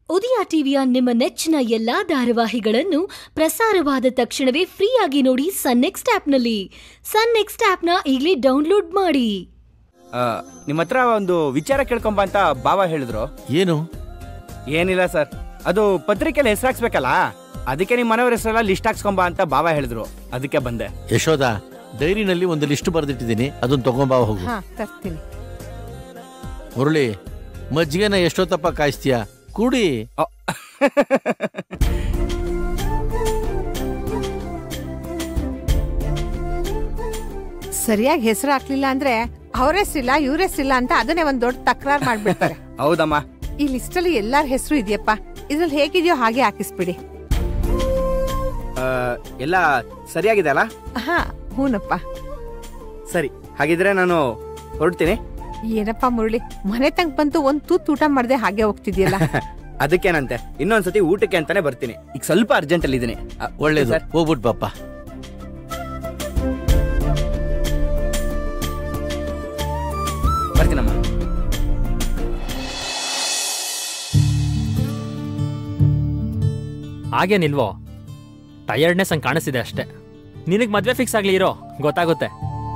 ಉದಯ ಟಿವಿಯ ನಿಮ್ಮ ನೆಚ್ಚಿನ ಎಲ್ಲಾ ಧಾರಾವಾಹಿಗಳನ್ನು ಪ್ರಸಾರವಾದ ತಕ್ಷಣವೇ ಫ್ರೀಯಾಗಿ ನೋಡಿ ಸನ್ ನೆಕ್ಸ್ಟ್ ಆಪ್ನಲ್ಲಿ ಸನ್ ನೆಕ್ಸ್ಟ್ ಆಪ್ನ ಈಗಲೇ ಡೌನ್ಲೋಡ್ ಮಾಡಿ ನಿಮ್ಮ ಹತ್ರ ಒಂದು ವಿಚಾರ ಕೇಳ್ಕೊಂಬ ಅಂತ ಬಾವ ಹೇಳಿದ್ರು ಏನು ಏನಿಲ್ಲ ಸರ್ ಅದು ಪತ್ರಿಕೆಯಲ್ಲಿ ಹೆಸರಾಕ್ಸ್ಬೇಕಲ್ಲ ಅದಕ್ಕೆ ನಿಮ್ಮ ಮನೆಯವ್ರ ಹೆಸರೆಲ್ಲ ಲಿಸ್ಟ್ ಹಾಕ್ಸ್ಕೊಂಬ ಅಂತ ಬಾವ ಹೇಳಿದ್ರು ಅದಕ್ಕೆ ಬಂದೆ ಯಶೋದ ಡೈರಿನಲ್ಲಿ ಒಂದು ಲಿಸ್ಟ್ ಬರೆದಿಟ್ಟಿದ್ದೀನಿ ಅದನ್ನ ತಗೊಂಬಾ ಹೋಗು ಹಾ ತರ್ತೀನಿ ಮುರಳಿ ಮಜ್ಜಿಗೆನ ಎಷ್ಟೊತ್ತಪ್ಪ ಕಾಯಿಸ್ತೀಯ ಕುಡಿ ಅ, ಸರಿಯಾಗಿ ಹೆಸರು ಹಾಕ್ಲಿಲ್ಲ ಅಂದ್ರೆ ಅವ್ರ ಹೆಸರಿಲ್ಲ ಇವ್ರ ಹೆಸರಿಲ್ಲ ಅಂತ ಅದನ್ನೇ ಒಂದ್ ದೊಡ್ಡ ತಕರಾರ್ ಮಾಡ್ಬಿಡ್ತಾರೆ ಹೌದಮ್ಮ ಈ ಲಿಸ್ಟ್ ಅಲ್ಲಿ ಎಲ್ಲಾರ ಹೆಸರು ಇದೆಯಪ್ಪ ಇದ್ರಲ್ಲಿ ಹೇಗಿದೆಯೋ ಹಾಗೆ ಹಾಕಿಸ್ಬಿಡಿ ಆ, ಎಲ್ಲ ಸರಿಯಾಗಿದೆ ಅಲ್ಲ ಹಾ ಹೂನಪ್ಪ ಸರಿ ಹಾಗಿದ್ರೆ ನಾನು ಹೊರಡ್ತೀನಿ ಏನಪ್ಪ ಮುರಳಿ ಮನೆ ತನಕ ಬಂತು ಒಂದ್ ತೂತ್ ಊಟ ಮಾಡದೆ ಹಾಗೆ ಹೋಗ್ತಿದ್ಯಲ್ಲ ಅದಕ್ಕೇನಂತೆ ಇನ್ನೊಂದ್ಸತಿ ಊಟಕ್ಕೆ ಅಂತಾನೆ ಬರ್ತೀನಿ ಈಗ ಸ್ವಲ್ಪ ಅರ್ಜೆಂಟ್ ಅಲ್ಲಿ ಇದೀನಿ ಆ, ಒಳ್ಳೇದು ಸರ್ ಹೋಗ್ಬಿಟ್ ಪಾಪ ಬರ್ತೀನಮ್ಮ ಹಾಗೇನಿಲ್ವೋ ಟಯರ್ಡ್ನೆಸ್ ಹಂಗೆ ಕಾಣಿಸ್ತಿದೆ ಅಷ್ಟೇ ನಿನಗೆ ಮದ್ವೆ ಫಿಕ್ಸ್ ಆಗ್ಲಿ ಇರೋ ಗೊತ್ತಾಗುತ್ತೆ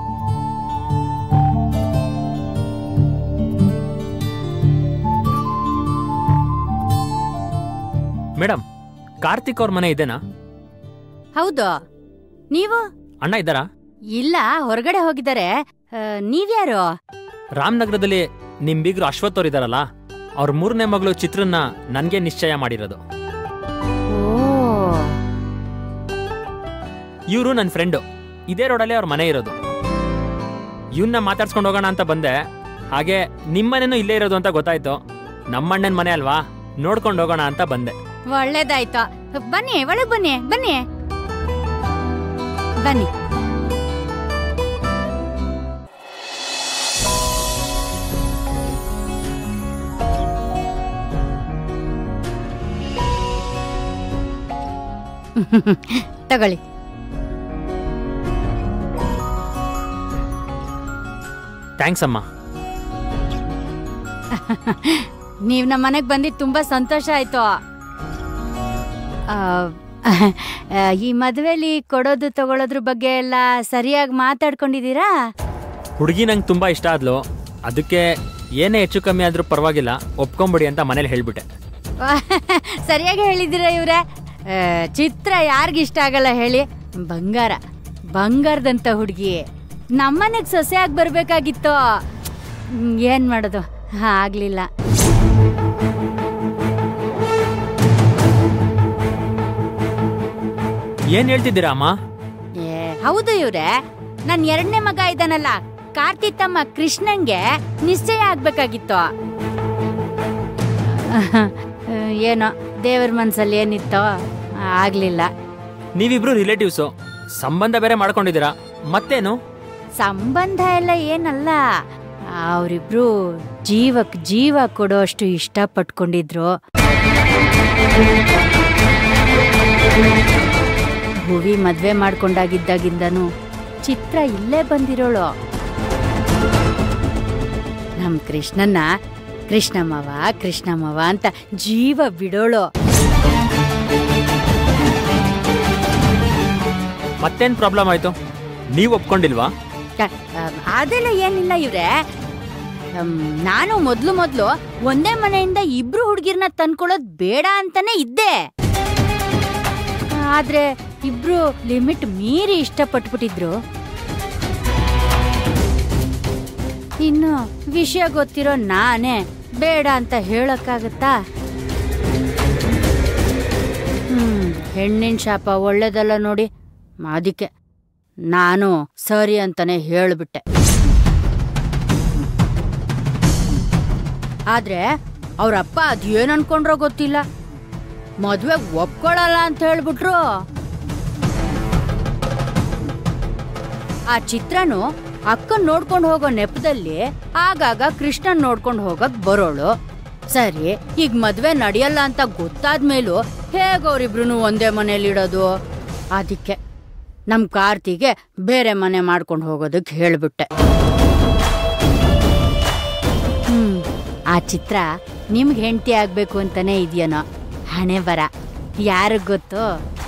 ಮೇಡಮ್ ಕಾರ್ತಿಕ್ ಅವ್ರ ಮನೆ ಇದೆನಾ ಹೌದು ನೀವು ಅಣ್ಣ ಇದ್ದಾರಾ ಇಲ್ಲ ಹೊರಗಡೆ ಹೋಗಿದ್ದಾರೆ ಆ, ನೀವ್ಯಾರು ರಾಮನಗರದಲ್ಲಿ ನಿಮ್ ಬೀಗ್ರು ಅಶ್ವಥ್ ಅವ್ರು ಇದಾರಲ್ಲ ಅವ್ರ ಮೂರನೇ ಮಗಳು ಚಿತ್ರನ್ನ ನನ್ಗೆ ನಿಶ್ಚಯ ಮಾಡಿರೋದು ಓ ಇವರು ನನ್ನ ಫ್ರೆಂಡು ಇದೇ ರೋಡಲ್ಲೇ ಅವ್ರ ಮನೆ ಇರೋದು ಇವನ್ನ ಮಾತಾಡ್ಸ್ಕೊಂಡು ಹೋಗೋಣ ಅಂತ ಬಂದೆ ಹಾಗೆ ನಿಮ್ಮನೇನು ಇಲ್ಲೇ ಇರೋದು ಅಂತ ಗೊತ್ತಾಯ್ತು ನಮ್ಮಣ್ಣನ ಮನೆ ಅಲ್ವಾ ನೋಡ್ಕೊಂಡು ಹೋಗೋಣ ಅಂತ ಬಂದೆ ಒಳ್ಳೇದಾಯ್ತು ಬನ್ನಿ ಒಳಗ್ ಬನ್ನಿ ಬನ್ನಿ ಬನ್ನಿ ತಗೊಳ್ಳಿ ಥ್ಯಾಂಕ್ಸ್ ಅಮ್ಮ ನೀವ್ ನಮ್ಮ ಮನೆಗ್ ಬಂದಿದ್ ತುಂಬಾ ಸಂತೋಷ ಆಯ್ತು ಆ, ಆ, ಈ ಮದ್ವೆಲಿ ಕೊಡೋದು ತಗೊಳೋದ್ರ ಬಗ್ಗೆ ಎಲ್ಲ ಸರಿಯಾಗಿ ಮಾತಾಡ್ಕೊಂಡಿದೀರಾ ಹುಡುಗಿ ನಂಗೆ ತುಂಬಾ ಇಷ್ಟ ಆದ್ಲು ಅದಕ್ಕೆ ಏನೇ ಹೆಚ್ಚು ಕಮ್ಮಿ ಆದ್ರೂ ಪರವಾಗಿಲ್ಲ ಒಪ್ಕೊಂಬಿಡಿ ಅಂತ ಮನೇಲಿ ಹೇಳ್ಬಿಟ್ಟೆ ಸರಿಯಾಗಿ ಹೇಳಿದ್ದೀರಾ ಇವ್ರೆ ಆ, ಚಿತ್ರ ಯಾರಿಗಿಷ್ಟ ಆಗಲ್ಲ ಹೇಳಿ ಬಂಗಾರ ಬಂಗಾರದಂತ ಹುಡುಗಿ ನಮ್ಮನೆಗ್ ಸೊಸೆ ಆಗಿ ಬರ್ಬೇಕಾಗಿತ್ತು ಹ್ಮ್, ಏನ್ ಮಾಡೋದು ಆಗ್ಲಿಲ್ಲ ಏನ್ ಹೇಳ್ತಿದ್ದೀರಾ ಅಮ್ಮ ಏ, ಹೌದು ಇವ್ರೆ ನನ್ ಎರಡನೇ ಮಗ ಇದ್ದಾನಲ್ಲ ಕಾರ್ತಿ ತಮ್ಮ ಕೃಷ್ಣನ್ಗೆ ನಿಶ್ಚಯ ಆಗ್ಬೇಕಾಗಿತ್ತು ಏನೋ ದೇವ್ರ ಮನ್ಸಲ್ಲಿ ಏನಿತ್ತೋ ಆಗ್ಲಿಲ್ಲ ನೀವಿಬ್ರು ರಿಲೇಟಿವ್ಸು ಸಂಬಂಧ ಬೇರೆ ಮಾಡ್ಕೊಂಡಿದ್ದೀರಾ ಮತ್ತೇನು ಸಂಬಂಧ ಎಲ್ಲ ಏನಲ್ಲ ಅವರಿಬ್ರು ಜೀವಕ್ ಜೀವ ಕೊಡೋಷ್ಟು ಇಷ್ಟ ಪಟ್ಕೊಂಡಿದ್ರು ಭುವಿ ಮದ್ವೆ ಮಾಡ್ಕೊಂಡಾಗಿದ್ದಾಗಿಂದನು ಚಿತ್ರ ಇಲ್ಲೇ ಬಂದಿರೋಳು ನಮ್ ಕೃಷ್ಣನ್ನ ಕೃಷ್ಣಮ್ಮವ ಕೃಷ್ಣಮ್ಮವ ಅಂತ ಜೀವ ಬಿಡೋಳು ಮತ್ತೇನ್ ಪ್ರಾಬ್ಲಮ್ ಆಯ್ತು ನೀವು ಒಪ್ಕೊಂಡಿಲ್ವಾ ಕ- ಅಮ್, ಅದೆಲ್ಲ ಏನಿಲ್ಲ ಇವ್ರೆ ಅಮ್, ನಾನು ಮೊದ್ಲು ಮೊದ್ಲು ಒಂದೇ ಮನೆಯಿಂದ ಇಬ್ರು ಹುಡುಗಿರ್ನ ತಂದ್ಕೊಳ್ಳೋದ್ ಬೇಡ ಅಂತಾನೆ ಇದ್ದೆ ಆದ್ರೆ ಇಬ್ರು ಲಿಮಿಟ್ ಮೀರಿ ಇಷ್ಟಪಟ್ಬಿಟ್ಟಿದ್ರು ಇನ್ನು ವಿಷಯ ಗೊತ್ತಿರೋ ನಾನೇ ಬೇಡ ಅಂತ ಹೇಳಕ್ಕಾಗತ್ತಾ ಹ್ಮ್ ಹೆಣ್ಣಿನ ಶಾಪ ಒಳ್ಳೇದಲ್ಲ ನೋಡಿ ಅದಕ್ಕೆ ನಾನು ಸರಿ ಅಂತಾನೆ ಹೇಳ್ಬಿಟ್ಟೆ ಆದ್ರೆ ಅವ್ರಪ್ಪ ಅದೇನ್ ಅನ್ಕೊಂಡ್ರೋ ಗೊತ್ತಿಲ್ಲ ಮದ್ವೆ ಒಪ್ಕೊಳಲ್ಲ ಅಂತ ಹೇಳ್ಬಿಟ್ರು ಆ ಚಿತ್ರನು ಅಕ್ಕನ್ ನೋಡ್ಕೊಂಡು ಹೋಗೋ ನೆಪದಲ್ಲಿ ಆಗಾಗ ಕೃಷ್ಣನ್ ನೋಡ್ಕೊಂಡು ಹೋಗಕ್ ಬರೋಳು ಸರಿ ಈಗ ಮದ್ವೆ ನಡೆಯಲ್ಲ ಅಂತ ಗೊತ್ತಾದ್ಮೇಲೂ ಹೇಗ ಅವ್ರಿಬ್ರು ಒಂದೇ ಮನೇಲಿ ಇಡೋದು ಅದಕ್ಕೆ ನಮ್ ಕಾರ್ತಿಗೆ ಬೇರೆ ಮನೆ ಮಾಡ್ಕೊಂಡು ಹೋಗೋದಕ್ಕೆ ಹೇಳ್ಬಿಟ್ಟೆ ಹ್ಮ್ ಆ ಚಿತ್ರ ನಿಮ್ಗೆ ಹೆಂಡತಿ ಆಗ್ಬೇಕು ಅಂತಾನೆ ಇದೆಯೇನೋ ಹಣೆ ಬರ ಯಾರಿಗ್ ಗೊತ್ತು